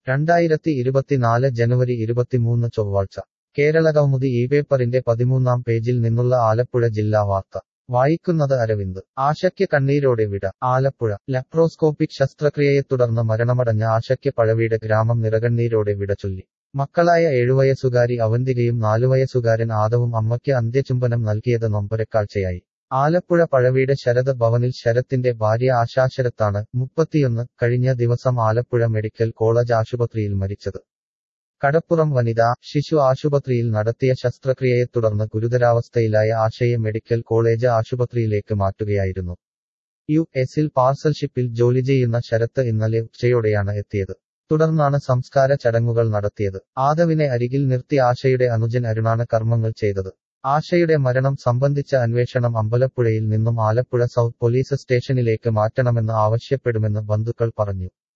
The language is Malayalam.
രണ്ടായിരത്തി ഇരുപത്തിനാല് ജനുവരി ഇരുപത്തിമൂന്ന് ചൊവ്വാഴ്ച കേരളകൗമുദി ഈ പേപ്പറിന്റെ പതിമൂന്നാം പേജിൽ നിന്നുള്ള ആലപ്പുഴ ജില്ലാ വാർത്ത വായിക്കുന്നത് അരവിന്ദ് ആശയ്ക്ക് കണ്ണീരോടെ വിട ആലപ്പുഴ ലെപ്രോസ്കോപ്പിക് ശസ്ത്രക്രിയയെ തുടർന്ന് മരണമടഞ്ഞ ആശയ്ക്ക് പഴവീട് ഗ്രാമം നിറകണ്ണീരോടെ വിട ചൊല്ലി മക്കളായ ഏഴുവയസ്സുകാരി അവന്തികയും നാലുവയസ്സുകാരൻ ആദവും അമ്മയ്ക്ക് അന്ത്യചുംബനം നൽകിയത് നൊമ്പരക്കാഴ്ചയായി ആലപ്പുഴ പഴവീട് ശരത് ഭവനിൽ ശരത്തിന്റെ ഭാര്യ ആശാശരത്താണ് മുപ്പത്തിയൊന്ന് കഴിഞ്ഞ ദിവസം ആലപ്പുഴ മെഡിക്കൽ കോളേജ് ആശുപത്രിയിൽ മരിച്ചത് കടപ്പുറം വനിതാ ശിശു ആശുപത്രിയിൽ നടത്തിയ ശസ്ത്രക്രിയയെ തുടർന്ന് ഗുരുതരാവസ്ഥയിലായ ആശയെ മെഡിക്കൽ കോളേജ് ആശുപത്രിയിലേക്ക് മാറ്റുകയായിരുന്നു യു എസിൽ പാർസൽ ഷിപ്പിൽ ജോലി ചെയ്യുന്ന ശരത്ത് ഇന്നലെ ഉച്ചയോടെയാണ് എത്തിയത് തുടർന്നാണ് സംസ്കാര ചടങ്ങുകൾ നടത്തിയത് ആദവിനെ അരികിൽ നിർത്തി ആശയുടെ അനുജൻ അരുണാണ് കർമ്മങ്ങൾ ചെയ്തത് ആശയുടെ മരണം സംബന്ധിച്ച അന്വേഷണം അമ്പലപ്പുഴയിൽ നിന്നും ആലപ്പുഴ സൗത്ത് പോലീസ് സ്റ്റേഷനിലേക്ക് മാറ്റണമെന്ന് ആവശ്യപ്പെടുമെന്ന് ബന്ധുക്കൾ പറഞ്ഞു